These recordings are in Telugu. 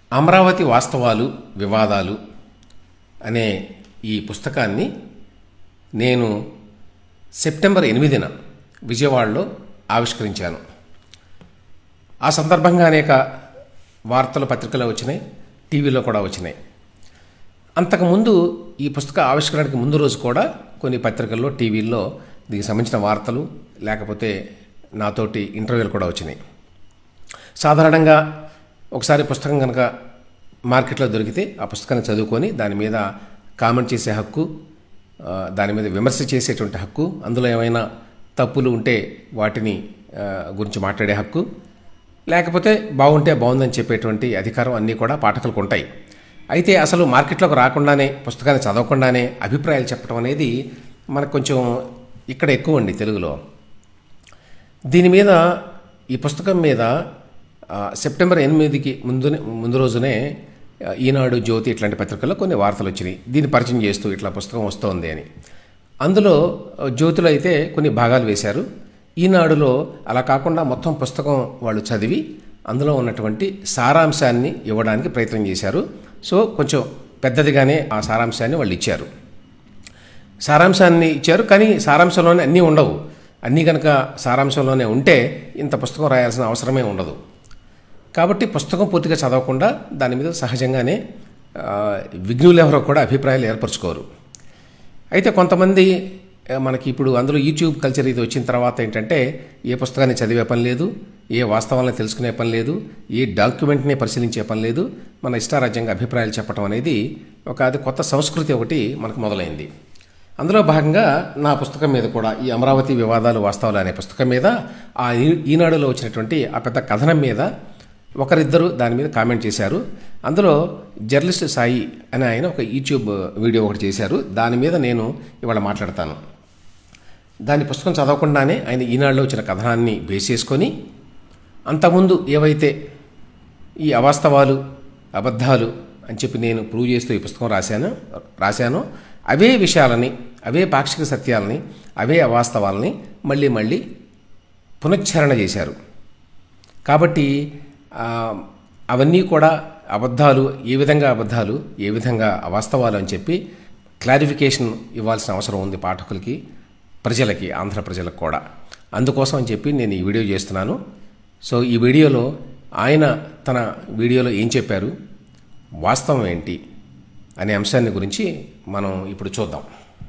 అమరావతి వాస్తవాలు వివాదాలు అనే ఈ పుస్తకాన్ని నేను సెప్టెంబర్ ఎనిమిదిన విజయవాడలో ఆవిష్కరించాను ఆ సందర్భంగా అనేక వార్తలు పత్రికలు వచ్చినాయి టీవీలో కూడా వచ్చినాయి అంతకుముందు ఈ పుస్తక ఆవిష్కరణకి ముందు రోజు కూడా కొన్ని పత్రికల్లో టీవీల్లో దీనికి సంబంధించిన వార్తలు లేకపోతే నాతోటి ఇంటర్వ్యూలు కూడా వచ్చినాయి సాధారణంగా ఒకసారి పుస్తకం కనుక మార్కెట్లో దొరికితే ఆ పుస్తకాన్ని చదువుకొని దాని మీద కామెంట్ చేసే హక్కు ఆ, దాని మీద విమర్శ చేసేటువంటి హక్కు అందులో ఏమైనా తప్పులు ఉంటే వాటిని ఆ, గురించి మాట్లాడే హక్కు లేకపోతే బాగుంటే బాగుందని చెప్పేటువంటి అధికారం అన్నీ కూడా పాఠకులకు ఉంటాయి అయితే అసలు మార్కెట్లోకి రాకుండానే పుస్తకాన్ని చదవకుండానే అభిప్రాయాలు చెప్పడం అనేది మనకు కొంచెం ఇక్కడ ఎక్కువ అండి తెలుగులో దీని మీద ఈ పుస్తకం మీద ఆ, సెప్టెంబర్ ఎనిమిదికి ముందు ముందు రోజునే ఆ, ఈనాడు జ్యోతి ఇట్లాంటి పత్రికల్లో కొన్ని వార్తలు వచ్చినాయి దీన్ని పరిచయం చేస్తూ ఇట్లా పుస్తకం వస్తోంది అని అందులో ఆ, జ్యోతిలో అయితే కొన్ని భాగాలు వేశారు ఈనాడులో అలా కాకుండా మొత్తం పుస్తకం వాళ్ళు చదివి అందులో ఉన్నటువంటి సారాంశాన్ని ఇవ్వడానికి ప్రయత్నం చేశారు సో కొంచెం పెద్దదిగానే ఆ సారాంశాన్ని వాళ్ళు ఇచ్చారు సారాంశాన్ని ఇచ్చారు కానీ సారాంశంలోనే అన్నీ ఉండవు అన్నీ కనుక సారాంశంలోనే ఉంటే ఇంత పుస్తకం రాయాల్సిన అవసరమే ఉండదు కాబట్టి పుస్తకం పూర్తిగా చదవకుండా దాని మీద సహజంగానే ఆ, విఘ్నులు ఎవరో కూడా అభిప్రాయాలు ఏర్పరచుకోరు అయితే కొంతమంది ఆ, మనకి ఇప్పుడు అందులో యూట్యూబ్ కల్చర్ ఇది వచ్చిన తర్వాత ఏంటంటే ఏ పుస్తకాన్ని చదివే పని లేదు ఏ వాస్తవాలను తెలుసుకునే పని లేదు ఏ డాక్యుమెంట్ని పరిశీలించే పని లేదు మన ఇష్టారాజ్యంగా అభిప్రాయాలు చెప్పడం అనేది ఒక అది కొత్త సంస్కృతి ఒకటి మనకు మొదలైంది అందులో భాగంగా నా పుస్తకం మీద కూడా ఈ అమరావతి వివాదాలు వాస్తవాలు అనే పుస్తకం మీద ఆ ఈ- ఈనాడులో వచ్చినటువంటి ఆ పెద్ద కథనం మీద ఒకరిద్దరు దాని మీద కామెంట్ చేశారు అందులో జర్నలిస్ట్ సాయి అని ఆయన ఒక యూట్యూబ్ వీడియో ఒకటి చేశారు దాని మీద నేను ఇవాళ మాట్లాడతాను దాని పుస్తకం చదవకుండానే ఆయన ఈనాడులో వచ్చిన కథనాన్ని బేస్ చేసుకొని అంతకుముందు ఏవైతే ఈ అవాస్తవాలు అబద్ధాలు అని చెప్పి నేను ప్రూవ్ చేస్తూ ఈ పుస్తకం రాశాను రాశానో అవే విషయాలని అవే పాక్షిక సత్యాలని అవే అవాస్తవాలని మళ్ళీ మళ్ళీ పునశ్చరణ చేశారు కాబట్టి ఆ, అవన్నీ కూడా అబద్ధాలు ఏ విధంగా అబద్ధాలు ఏ విధంగా అవాస్తవాలు అని చెప్పి క్లారిఫికేషన్ ఇవ్వాల్సిన అవసరం ఉంది పాఠకులకి ప్రజలకి ఆంధ్ర ప్రజలకు కూడా అందుకోసం అని చెప్పి నేను ఈ వీడియో చేస్తున్నాను సో ఈ వీడియోలో ఆయన తన వీడియోలో ఏం చెప్పారు వాస్తవం ఏంటి అనే అంశాన్ని గురించి మనం ఇప్పుడు చూద్దాం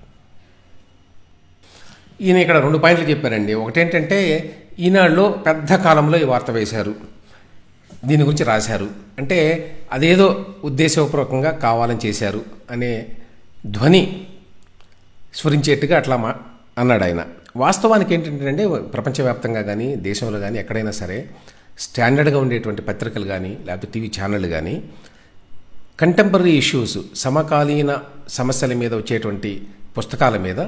ఈయన ఇక్కడ రెండు పాయింట్లు చెప్పారండి ఒకటేంటంటే ఈనాడులో పెద్ద కాలంలో ఈ వార్త వేశారు దీని గురించి రాశారు అంటే అదేదో ఉద్దేశపూర్వకంగా కావాలని చేశారు అనే ధ్వని స్ఫురించేట్టుగా అట్లా మా అన్నాడు ఆయన వాస్తవానికి ఏంటంటే ప్రపంచవ్యాప్తంగా కానీ దేశంలో కానీ ఎక్కడైనా సరే స్టాండర్డ్గా ఉండేటువంటి పత్రికలు కానీ లేకపోతే టీవీ ఛానళ్ళు కానీ కంటెంపరీ ఇష్యూస్ సమకాలీన సమస్యల మీద వచ్చేటువంటి పుస్తకాల మీద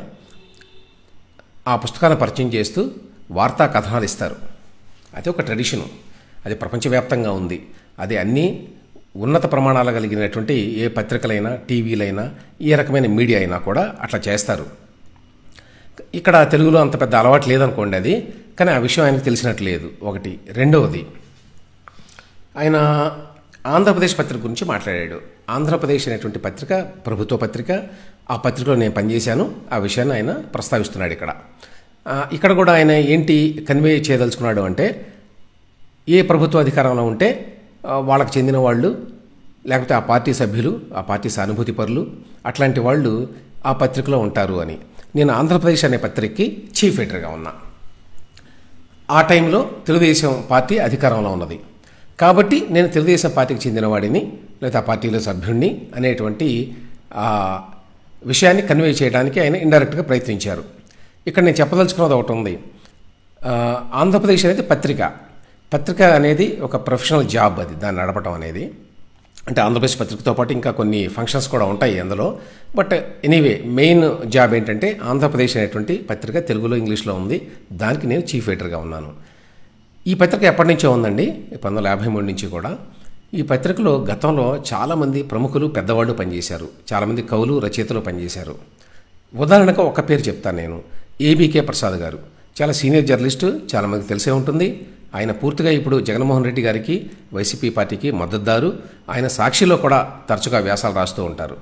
ఆ పుస్తకాలను పరిచయం చేస్తూ వార్తా కథనాలు ఇస్తారు అది ఒక ట్రెడిషను అది ప్రపంచవ్యాప్తంగా ఉంది అది అన్ని ఉన్నత ప్రమాణాలు కలిగినటువంటి ఏ పత్రికలైనా టీవీలైనా ఏ రకమైన మీడియా అయినా కూడా అట్లా చేస్తారు ఇక్కడ తెలుగులో అంత పెద్ద అలవాటు లేదనుకోండి అది కానీ ఆ విషయం ఆయనకు తెలిసినట్టు లేదు ఒకటి రెండవది ఆయన ఆంధ్రప్రదేశ్ పత్రిక గురించి మాట్లాడాడు ఆంధ్రప్రదేశ్ అనేటువంటి పత్రిక ప్రభుత్వ పత్రిక ఆ పత్రికలో నేను పనిచేశాను ఆ విషయాన్ని ఆయన ప్రస్తావిస్తున్నాడు ఇక్కడ ఆ, ఇక్కడ కూడా ఆయన ఏంటి కన్వే చేయదలుచుకున్నాడు అంటే ఏ ప్రభుత్వ అధికారంలో ఉంటే ఆ, వాళ్ళకి చెందిన వాళ్ళు లేకపోతే ఆ పార్టీ సభ్యులు ఆ పార్టీ సానుభూతి పరులు అట్లాంటి వాళ్ళు ఆ పత్రికలో ఉంటారు అని నేను ఆంధ్రప్రదేశ్ అనే పత్రికకి చీఫ్ ఎడిటర్గా ఉన్నా ఆ టైంలో తెలుగుదేశం పార్టీ అధికారంలో ఉన్నది కాబట్టి నేను తెలుగుదేశం పార్టీకి చెందినవాడిని లేదా ఆ పార్టీలో సభ్యుణ్ణి అనేటువంటి ఆ విషయాన్ని కన్వే చేయడానికి ఆయన ఇండైరెక్ట్గా ప్రయత్నించారు ఇక్కడ నేను చెప్పదలుచుకున్నది ఒకటి ఉంది ఆ, ఆంధ్రప్రదేశ్ అనేది పత్రిక పత్రిక అనేది ఒక ప్రొఫెషనల్ జాబ్ అది దాన్ని నడపడం అనేది అంటే ఆంధ్రప్రదేశ్ పత్రికతో పాటు ఇంకా కొన్ని ఫంక్షన్స్ కూడా ఉంటాయి అందులో బట్ ఎనీవే మెయిన్ జాబ్ ఏంటంటే ఆంధ్రప్రదేశ్ అనేటువంటి పత్రిక తెలుగులో ఇంగ్లీష్లో ఉంది దానికి నేను చీఫ్ ఎడిటర్గా ఉన్నాను ఈ పత్రిక ఎప్పటి నుంచో ఉందండి పంతొమ్మిది వందల యాభై మూడు నుంచి కూడా ఈ పత్రికలో గతంలో చాలామంది ప్రముఖులు పెద్దవాళ్ళు పనిచేశారు చాలామంది కవులు రచయితలు పనిచేశారు ఉదాహరణకు ఒక పేరు చెప్తాను నేను ఏబీకే ప్రసాద్ గారు చాలా సీనియర్ జర్నలిస్టు చాలామంది తెలిసే ఉంటుంది ఆయన పూర్తిగా ఇప్పుడు జగన్మోహన్ రెడ్డి గారికి వైసీపీ పార్టీకి మద్దతుదారు ఆయన సాక్షిలో కూడా తరచుగా వ్యాసాలు రాస్తూ ఉంటారు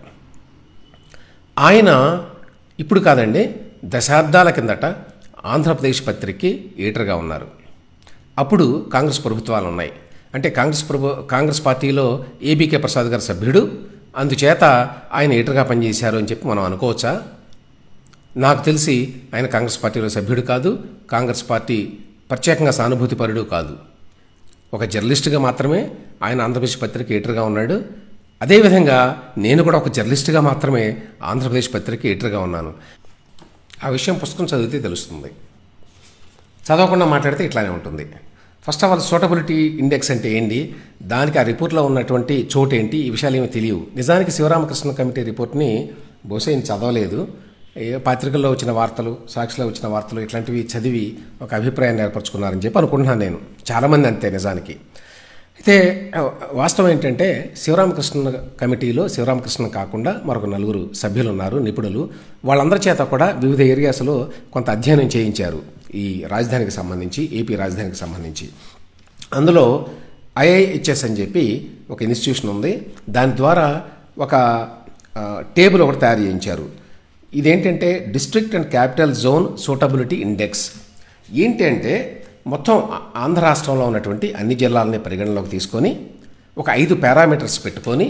ఆయన ఇప్పుడు కాదండి దశాబ్దాల కిందట ఆంధ్రప్రదేశ్ పత్రికకి ఎడిటర్గా ఉన్నారు అప్పుడు కాంగ్రెస్ ప్రభుత్వాలు ఉన్నాయి అంటే కాంగ్రెస్ ప్రభు కాంగ్రెస్ పార్టీలో ఏబీకే ప్రసాద్ గారు సభ్యుడు అందుచేత ఆయన ఎడిటర్గా పనిచేశారు అని చెప్పి మనం అనుకోవచ్చా నాకు తెలిసి ఆయన కాంగ్రెస్ పార్టీలో సభ్యుడు కాదు కాంగ్రెస్ పార్టీ ప్రత్యేకంగా సానుభూతిపరుడు కాదు ఒక జర్నలిస్టుగా మాత్రమే ఆయన ఆంధ్రప్రదేశ్ పత్రిక ఎడిటర్గా ఉన్నాడు అదేవిధంగా నేను కూడా ఒక జర్నలిస్టుగా మాత్రమే ఆంధ్రప్రదేశ్ పత్రిక ఎడిటర్గా ఉన్నాను ఆ విషయం పుస్తకం చదివితే తెలుస్తుంది చదవకుండా మాట్లాడితే ఇట్లానే ఉంటుంది first of all suitability index అంటే ఏంటి దానికి ఆ రిపోర్ట్లో ఉన్నటువంటి చోటు ఏంటి ఈ విషయాలు ఏమీ తెలియవు నిజానికి శివరామకృష్ణ కమిటీ రిపోర్ట్ని బహుశా నేను చదవలేదు ఏ పత్రికల్లో వచ్చిన వార్తలు సాక్షిలో వచ్చిన వార్తలు ఇట్లాంటివి చదివి ఒక అభిప్రాయాన్ని ఏర్పరచుకున్నారని చెప్పి అనుకుంటున్నాను నేను చాలామంది అంతే నిజానికి అయితే వాస్తవం ఏంటంటే శివరామకృష్ణ కమిటీలో శివరామకృష్ణ కాకుండా మరొక నలుగురు సభ్యులు ఉన్నారు నిపుణులు వాళ్ళందరి చేత కూడా వివిధ ఏరియాస్లో కొంత అధ్యయనం చేయించారు ఈ రాజధానికి సంబంధించి ఏపీ రాజధానికి సంబంధించి అందులో ఐఐహెచ్ఎస్ అని చెప్పి ఒక ఇన్స్టిట్యూషన్ ఉంది దాని ద్వారా ఒక ఆ, టేబుల్ ఒకటి తయారు చేయించారు ఇదేంటంటే district and capital zone suitability index ఏంటి అంటే మొత్తం ఆ- ఆంధ్ర రాష్ట్రంలో ఉన్నటువంటి అన్ని జిల్లాలని పరిగణలోకి తీసుకొని ఒక ఐదు పారామీటర్స్ పెట్టుకొని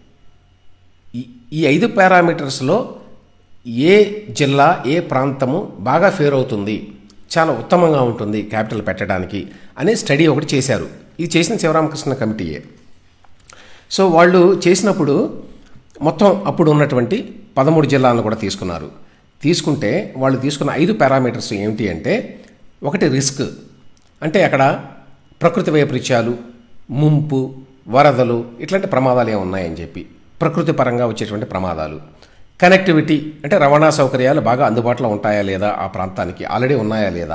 ఈ ఈ ఐదు పారామీటర్స్లో ఏ జిల్లా ఏ ప్రాంతము బాగా ఫేర్ అవుతుంది చాలా ఉత్తమంగా ఉంటుంది క్యాపిటల్ పెట్టడానికి అనే స్టడీ ఒకటి చేశారు ఇది చేసిన శివరామకృష్ణ కమిటీయే సో వాళ్ళు చేసినప్పుడు మొత్తం అప్పుడు ఉన్నటువంటి పదమూడు జిల్లాలను కూడా తీసుకున్నారు తీసుకుంటే వాళ్ళు తీసుకున్న ఐదు పారామీటర్స్ ఏమిటి అంటే ఒకటి రిస్క్ అంటే అక్కడ ప్రకృతి వైపరీత్యాలు ముంపు వరదలు ఇట్లాంటి ప్రమాదాలు ఏమి ఉన్నాయని చెప్పి ప్రకృతి పరంగా వచ్చేటువంటి ప్రమాదాలు కనెక్టివిటీ అంటే రవాణా సౌకర్యాలు బాగా అందుబాటులో ఉంటాయా లేదా ఆ ప్రాంతానికి ఆల్రెడీ ఉన్నాయా లేదా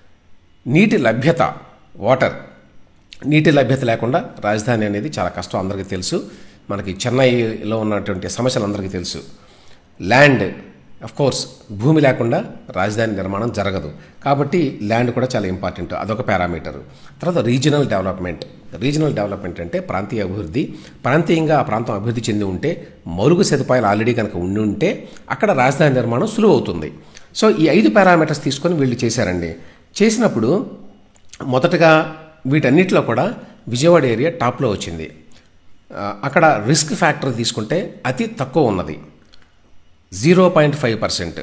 నీటి లభ్యత వాటర్ నీటి లభ్యత లేకుండా రాజధాని అనేది చాలా కష్టం అందరికీ తెలుసు మనకి చెన్నైలో ఉన్నటువంటి సమస్యలు అందరికీ తెలుసు ల్యాండ్ అఫ్ కోర్స్ భూమి లేకుండా రాజధాని నిర్మాణం జరగదు కాబట్టి ల్యాండ్ కూడా చాలా ఇంపార్టెంట్ అదొక పారామీటర్ తర్వాత రీజనల్ డెవలప్మెంట్ రీజనల్ డెవలప్మెంట్ అంటే ప్రాంతీయ అభివృద్ధి ప్రాంతీయంగా ఆ ప్రాంతం అభివృద్ధి చెంది ఉంటే మౌలిక సదుపాయాలు ఆల్రెడీ కనుక ఉండి ఉంటే అక్కడ రాజధాని నిర్మాణం సులువు అవుతుంది సో ఈ ఐదు పారామీటర్స్ తీసుకొని వీళ్ళు చేశారండి చేసినప్పుడు మొదటగా వీటన్నిటిలో కూడా విజయవాడ ఏరియా టాప్లో వచ్చింది ఆ, అక్కడ రిస్క్ ఫ్యాక్టర్ తీసుకుంటే అతి తక్కువ ఉన్నది zero point five percent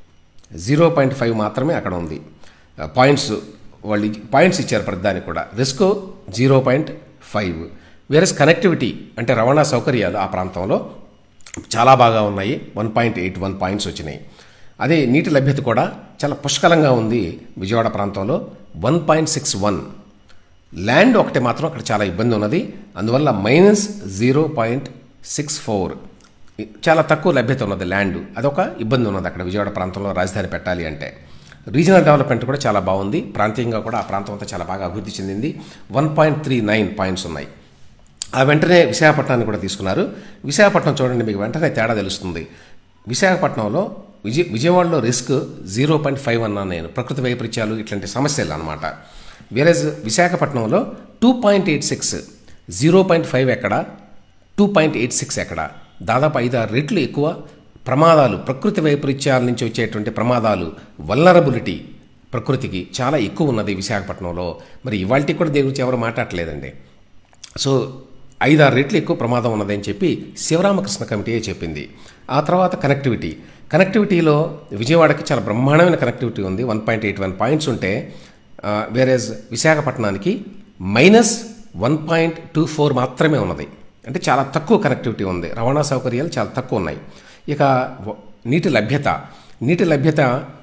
zero point five మాత్రమే అక్కడ ఉంది ఆ, పాయింట్స్ వాళ్ళు ఇ- పాయింట్స్ ఇచ్చారు ప్రతిదానికి కూడా risk zero point five whereas connectivity అంటే రవాణా సౌకర్యాలు ఆ ప్రాంతంలో చాలా బాగా ఉన్నాయి one point eight one points వచ్చినాయి అదే నీటి లభ్యత కూడా చాలా పుష్కలంగా ఉంది విజయవాడ ప్రాంతంలో one point six one land ఒకటి మాత్రం అక్కడ చాలా ఇబ్బంది ఉన్నది అందువల్ల minus zero point six four చాలా తక్కువ లభ్యత ఉన్నది ల్యాండ్ అదొక ఇబ్బంది ఉన్నది అక్కడ విజయవాడ ప్రాంతంలో రాజధాని పెట్టాలి అంటే రీజనల్ డెవలప్మెంట్ కూడా చాలా బాగుంది ప్రాంతీయంగా కూడా ఆ ప్రాంతం అంతా చాలా బాగా అభివృద్ధి చెందింది one point three nine points ఉన్నాయి ఆ వెంటనే విశాఖపట్నాన్ని కూడా తీసుకున్నారు విశాఖపట్నం చూడండి మీకు వెంటనే తేడా తెలుస్తుంది విశాఖపట్నంలో విజయ విజయవాడలో రిస్క్ జీరో పాయింట్ ఫైవ్ అన్నాను నేను ప్రకృతి వైపరీత్యాలు ఇట్లాంటి సమస్యలు అనమాట వేరే విశాఖపట్నంలో two point eight six zero point five ఎక్కడ టూ పాయింట్ ఎయిట్ సిక్స్ ఎక్కడ దాదాపు ఐదు ఆరు రెట్లు ఎక్కువ ప్రమాదాలు ప్రకృతి వైపరీత్యాల నుంచి వచ్చేటువంటి ప్రమాదాలు వల్నరబిలిటీ ప్రకృతికి చాలా ఎక్కువ ఉన్నది విశాఖపట్నంలో మరి ఇవాళకి కూడా దేని గురించి ఎవరు మాట్లాడలేదండి సో ఐదారు రెట్లు ఎక్కువ ప్రమాదం ఉన్నదని చెప్పి శివరామకృష్ణ కమిటీ చెప్పింది ఆ తర్వాత కనెక్టివిటీ కనెక్టివిటీలో విజయవాడకి చాలా బ్రహ్మాండమైన కనెక్టివిటీ ఉంది one point eight one points ఉంటే వేరేజ్ విశాఖపట్నానికి minus one point two four మాత్రమే ఉన్నది అంటే చాలా తక్కువ కనెక్టివిటీ ఉంది రవాణా సౌకర్యాలు చాలా తక్కువ ఉన్నాయి ఇక వ- నీటి లభ్యత నీటి లభ్యత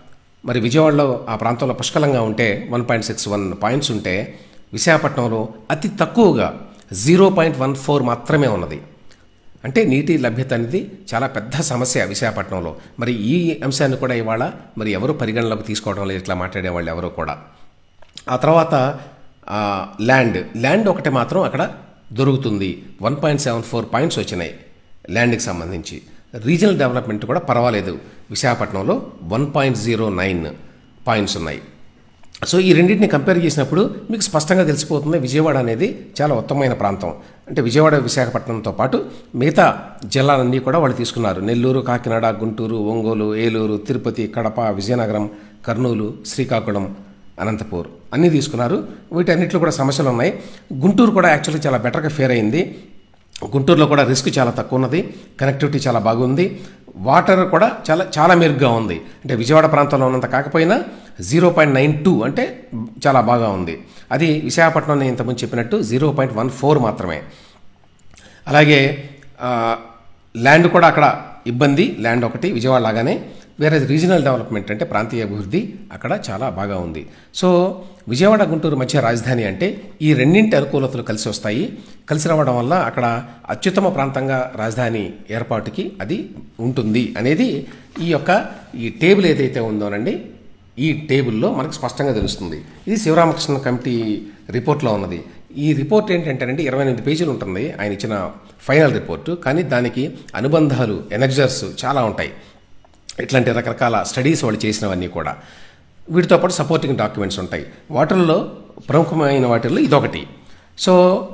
మరి విజయవాడలో ఆ ప్రాంతంలో పుష్కలంగా ఉంటే one point six one points ఉంటే విశాఖపట్నంలో అతి తక్కువగా జీరో పాయింట్ వన్ ఫోర్ మాత్రమే ఉన్నది అంటే నీటి లభ్యత అనేది చాలా పెద్ద సమస్య విశాఖపట్నంలో మరి ఈ అంశాన్ని కూడా ఇవాళ మరి ఎవరు పరిగణలోకి తీసుకోవడం లేదు ఇట్లా మాట్లాడే వాళ్ళు ఎవరు కూడా ఆ తర్వాత ఆ, ల్యాండ్ ల్యాండ్ ఒకటి మాత్రం అక్కడ దొరుకుతుంది one point seven four points వచ్చినాయి ల్యాండ్కి సంబంధించి రీజనల్ డెవలప్మెంట్ కూడా పర్వాలేదు విశాఖపట్నంలో one point zero nine points ఉన్నాయి సో ఈ రెండింటిని కంపేర్ చేసినప్పుడు మీకు స్పష్టంగా తెలిసిపోతుంది విజయవాడ అనేది చాలా ఉత్తమమైన ప్రాంతం అంటే విజయవాడ విశాఖపట్నంతో పాటు మిగతా జిల్లాలన్నీ కూడా వాళ్ళు తీసుకున్నారు నెల్లూరు కాకినాడ గుంటూరు ఒంగోలు ఏలూరు తిరుపతి కడప విజయనగరం కర్నూలు శ్రీకాకుళం అనంతపూర్ అన్నీ తీసుకున్నారు వీటన్నిటిలో కూడా సమస్యలు ఉన్నాయి గుంటూరు కూడా యాక్చువల్లీ చాలా బెటర్గా ఫేర్ అయింది గుంటూరులో కూడా రిస్క్ చాలా తక్కువ ఉన్నది కనెక్టివిటీ చాలా బాగుంది వాటర్ కూడా చాలా చాలా మెరుగ్గా ఉంది అంటే విజయవాడ ప్రాంతంలో ఉన్నంత కాకపోయినా జీరో పాయింట్ నైన్ టూ అంటే చాలా బాగా ఉంది అది విశాఖపట్నం నేను ఇంతకుముందు చెప్పినట్టు జీరో పాయింట్ వన్ ఫోర్ మాత్రమే అలాగే ఆ, ల్యాండ్ కూడా అక్కడ ఇబ్బంది ల్యాండ్ ఒకటి విజయవాడ లాగానే వేరే రీజనల్ డెవలప్మెంట్ అంటే ప్రాంతీయ అభివృద్ధి అక్కడ చాలా బాగా ఉంది సో విజయవాడ గుంటూరు మధ్య రాజధాని అంటే ఈ రెండింటి అనుకూలతలు కలిసి వస్తాయి కలిసి రావడం వల్ల అక్కడ అత్యుత్తమ ప్రాంతంగా రాజధాని ఏర్పాటుకి అది ఉంటుంది అనేది ఈ యొక్క ఈ టేబుల్ ఏదైతే ఉందోనండి ఈ టేబుల్లో మనకు స్పష్టంగా తెలుస్తుంది ఇది శివరామకృష్ణ కమిటీ రిపోర్ట్లో ఉన్నది ఈ రిపోర్ట్ ఏంటంటేనండి ఇరవై ఎనిమిది పేజీలు ఉంటుంది ఆయన ఇచ్చిన ఫైనల్ రిపోర్టు కానీ దానికి అనుబంధాలు ఎనర్జర్స్ చాలా ఉంటాయి ఇట్లాంటి రకరకాల స్టడీస్ వాళ్ళు చేసినవన్నీ కూడా వీటితో పాటు సపోర్టింగ్ డాక్యుమెంట్స్ ఉంటాయి వాటిల్లో ప్రముఖమైన వాటిల్లో ఇదొకటి సో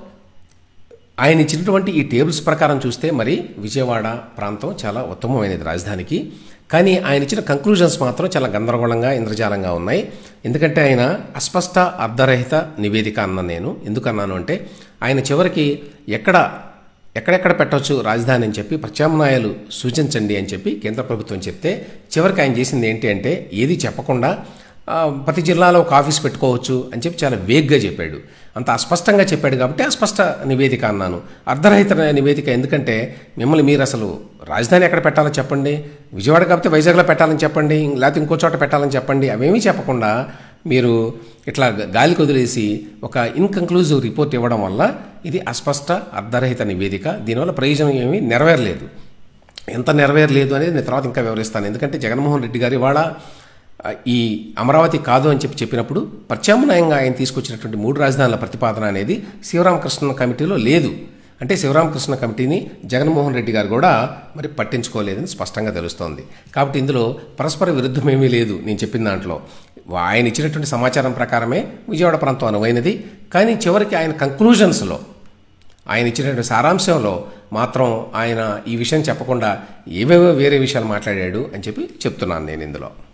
ఆయన ఇచ్చినటువంటి ఈ టేబుల్స్ ప్రకారం చూస్తే మరి విజయవాడ ప్రాంతం చాలా ఉత్తమమైనది రాజధానికి కానీ ఆయన ఇచ్చిన కంక్లూజన్స్ మాత్రం చాలా గందరగోళంగా ఇంద్రజాలంగా ఉన్నాయి ఎందుకంటే ఆయన అస్పష్ట అర్ధరహిత నివేదిక అన్నాను నేను ఎందుకన్నాను అంటే ఆయన చివరికి ఎక్కడ ఎక్కడెక్కడ పెట్టవచ్చు రాజధాని అని చెప్పి ప్రత్యామ్నాయాలు సూచించండి అని చెప్పి కేంద్ర ప్రభుత్వం చెప్తే చివరికి ఆయన చేసింది ఏంటి అంటే ఏది చెప్పకుండా ఆ, ప్రతి జిల్లాలో ఒక ఆఫీస్ పెట్టుకోవచ్చు అని చెప్పి చాలా వేగ్గా చెప్పాడు అంత అస్పష్టంగా చెప్పాడు కాబట్టి అస్పష్ట నివేదిక అన్నాను అర్ధరహిత నివేదిక ఎందుకంటే మిమ్మల్ని మీరు అసలు రాజధాని ఎక్కడ పెట్టాలో చెప్పండి విజయవాడ కాకపోతే వైజాగ్లో పెట్టాలని చెప్పండి లేకపోతే ఇంకో చోట పెట్టాలని చెప్పండి అవేమీ చెప్పకుండా మీరు ఇట్లా గాలికి వదిలేసి ఒక ఇన్కంక్లూజివ్ రిపోర్ట్ ఇవ్వడం వల్ల ఇది అస్పష్ట అర్ధరహిత నివేదిక దీనివల్ల ప్రయోజనం ఏమీ నెరవేరలేదు ఎంత నెరవేరలేదు అనేది నేను తర్వాత ఇంకా వివరిస్తాను ఎందుకంటే జగన్మోహన్ రెడ్డి గారు ఇవాళ ఆ, ఈ అమరావతి కాదు అని చెప్పి చెప్పినప్పుడు ప్రత్యామ్నాయంగా ఆయన తీసుకొచ్చినటువంటి మూడు రాజధానుల ప్రతిపాదన అనేది శివరామకృష్ణ కమిటీలో లేదు అంటే శివరామకృష్ణ కమిటీని జగన్మోహన్ రెడ్డి గారు కూడా మరి పట్టించుకోలేదని స్పష్టంగా తెలుస్తోంది కాబట్టి ఇందులో పరస్పర విరుద్ధమేమీ లేదు నేను చెప్పిన దాంట్లో ఆయన ఇచ్చినటువంటి సమాచారం ప్రకారమే విజయవాడ ప్రాంతం అనువైనది కానీ చివరికి ఆయన కంక్లూజన్స్లో ఆయన ఇచ్చినటువంటి సారాంశంలో మాత్రం ఆయన ఈ విషయం చెప్పకుండా ఏవేవో వేరే విషయాలు మాట్లాడాడు అని చెప్పి చెప్తున్నాను నేను ఇందులో